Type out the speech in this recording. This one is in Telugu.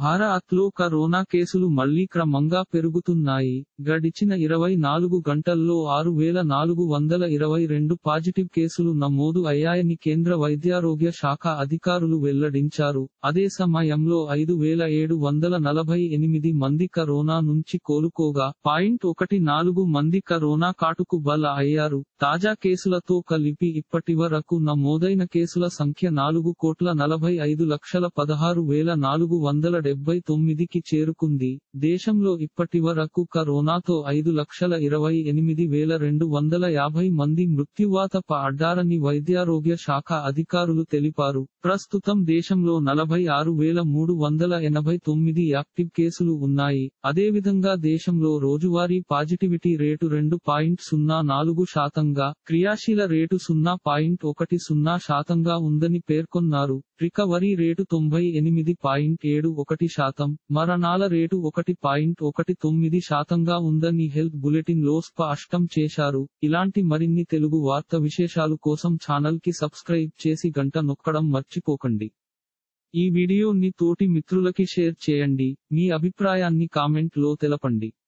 భారత్లో కరోనా కేసులు మళ్లీ క్రమంగా పెరుగుతున్నాయి గడిచిన ఇరవై నాలుగు గంటల్లో ఆరు వేల నాలుగు వందల ఇరవై రెండు పాజిటివ్ కేసులు నమోదు అయ్యాయని కేంద్ర వైద్యారోగ్య శాఖ అధికారులు వెల్లడించారు అదే సమయంలో ఐదు వేల ఏడు వందల నలభై ఎనిమిది మంది కరోనా నుంచి కోలుకోగా పాయింట్ ఒకటి నాలుగు మంది కరోనా కాటుకు బల అయ్యారు తాజా కేసులతో కలిపి ఇప్పటి వరకు నమోదైన కేసుల సంఖ్య నాలుగు కోట్ల నలభై ఐదు లక్షల పదహారు వేల నాలుగు వందల డెబ్బై తొమ్మిదికి చేరుకుంది దేశంలో ఇప్పటి వరకు కరోనాతో ఐదు లక్షల ఇరవై ఎనిమిది వేల రెండు వందల యాభై మంది మృత్యువాత పడ్డారని వైద్యారోగ్య శాఖ అధికారులు తెలిపారు ప్రస్తుతం దేశంలో నలభై ఆరు వేల మూడు వందల ఎనభై తొమ్మిది యాక్టివ్ కేసులు ఉన్నాయి అదేవిధంగా దేశంలో రోజువారీ పాజిటివిటీ రేటు రెండు పాయింట్ సున్నా నాలుగు శాతంగా క్రియాశీల రేటు సున్నా పాయింట్ ఒకటి సున్నా శాతంగా ఉందని పేర్కొన్నారు రికవరీ రేటు తొంభై ఎనిమిది పాయింట్ ఏడు ఒకటి శాతం మరణాల రేటు ఒకటి పాయింట్ ఒకటి తొమ్మిది శాతంగా ఉందని హెల్త్ బులెటిన్ లో స్పష్టం చేశారు ఇలాంటి మరిన్ని తెలుగు వార్త విశేషాలు కోసం ఛానల్ కి సబ్స్క్రైబ్ చేసి గంట నొక్కడం మర్చిపోకండి ఈ వీడియోని తోటి మిత్రులకి షేర్ చేయండి మీ అభిప్రాయాన్ని కామెంట్ లో తెలపండి